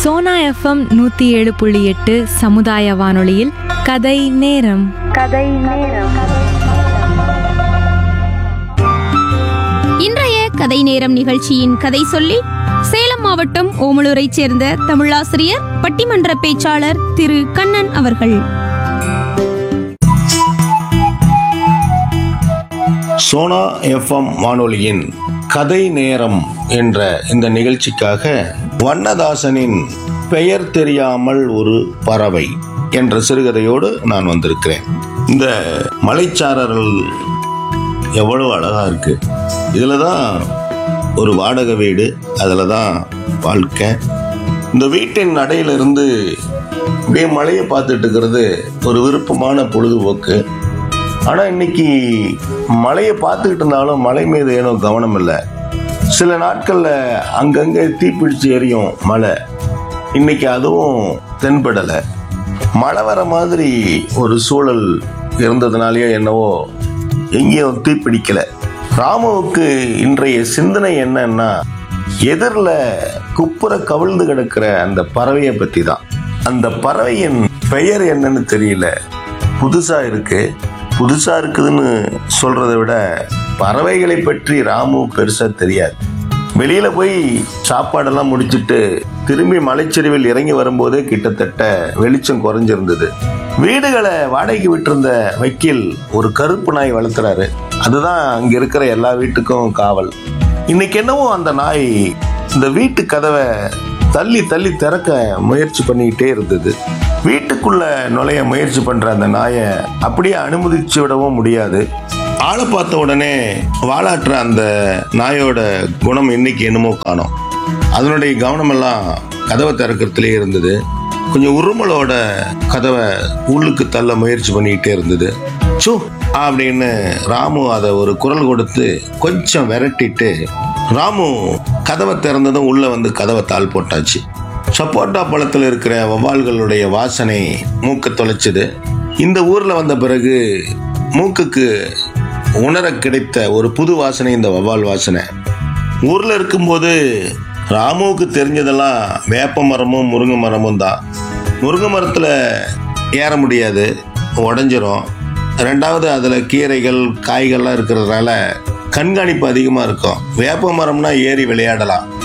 Sona FM நூற்றி ஏழு புள்ளி எட்டு சமுதாய வானொலியில் கதை நேரம் இன்றைய கதை நேரம் நிகழ்ச்சியின் கதை சொல்லி சேலம் மாவட்டம் ஓமலூரைச் சேர்ந்த தமிழாசிரியர் பட்டிமன்ற பேச்சாளர் திரு கண்ணன் அவர்கள் சோனா எஃப்எம் வானொலியின் கதை நேரம் என்ற இந்த நிகழ்ச்சிக்காக வண்ணதாசனின் பெயர் தெரியாமல் ஒரு பறவை என்ற சிறுகதையோடு நான் வந்திருக்கிறேன் இந்த மலைச்சாரல் எவ்வளவு அழகா இருக்கு இதில் தான் ஒரு வாடகை வீடு அதில் தான் வாழ்க்கை இந்த வீட்டின் நடையிலிருந்து அப்படியே மலையை பார்த்துட்டு இருக்கிறது ஒரு விருப்பமான பொழுதுபோக்கு ஆனால் இன்னைக்கு மலையை பார்த்துக்கிட்டு இருந்தாலும் மலை மீது ஏனோ கவனம் இல்லை சில நாட்களில் அங்கங்கே தீப்பிடிச்சு எரியும் மலை இன்னைக்கு அதுவும் தென்படலை மழை வர மாதிரி ஒரு சூழல் இருந்ததுனாலயோ என்னவோ எங்கேயும் தீப்பிடிக்கல ராமுவுக்கு இன்றைய சிந்தனை என்னன்னா எதிரில் குப்புற கவிழ்ந்து கிடக்கிற அந்த பறவையை பற்றி தான் அந்த பறவையின் பெயர் என்னன்னு தெரியல புதுசா இருக்கு புதுசா இருக்குதுன்னு சொல்றதை விட பறவைகளை பற்றி ராமு பெருசா தெரியாது வெளியில போய் சாப்பாடெல்லாம் முடிச்சிட்டு திரும்பி மலைச்சரிவில் இறங்கி வரும்போதே கிட்டத்தட்ட வெளிச்சம் குறைஞ்சிருந்தது வீடுகளை வாடகைக்கு விட்டிருந்த வக்கீல் ஒரு கருப்பு நாய் வளர்த்துறாரு அதுதான் அங்க இருக்கிற எல்லா வீட்டுக்கும் காவல் இன்னைக்கு என்னவோ அந்த நாய் இந்த வீட்டு கதவை தள்ளி தள்ளி திறக்க முயற்சி பண்ணிக்கிட்டே இருந்தது வீட்டுக்குள்ள நுழைய முயற்சி பண்ற அந்த நாயை அப்படியே அனுமதிச்சு விடவும் முடியாது ஆளை பார்த்த உடனே வாலாட்டுற அந்த நாயோட குணம் இன்னைக்கு என்னமோ காணோம் அதனுடைய கவனமெல்லாம் கதவை திறக்கிறதுலே இருந்தது கொஞ்சம் உருமலோட கதவை உள்ளுக்கு தள்ள முயற்சி பண்ணிக்கிட்டே இருந்தது சு அப்படின்னு ராமு அதை ஒரு குரல் கொடுத்து கொஞ்சம் விரட்டிட்டு ராமு கதவை திறந்ததும் உள்ள வந்து கதவை தாள் போட்டாச்சு சப்போட்டா பழத்தில் இருக்கிற வவ்வால்களுடைய வாசனை மூக்க தொலைச்சது இந்த ஊர்ல வந்த பிறகு மூக்குக்கு உணர கிடைத்த ஒரு புது வாசனை இந்த வவ்வால் வாசனை ஊர்ல இருக்கும்போது ராமுவுக்கு தெரிஞ்சதெல்லாம் வேப்ப மரமும் முருங்கை மரமும் தான் முருங்கை மரத்தில் ஏற முடியாது உடஞ்சிரும் ரெண்டாவது அதில் கீரைகள் காய்கள்லாம் இருக்கிறதுனால கண்காணிப்பு அதிகமாக இருக்கும் வேப்ப மரம்னா ஏறி விளையாடலாம்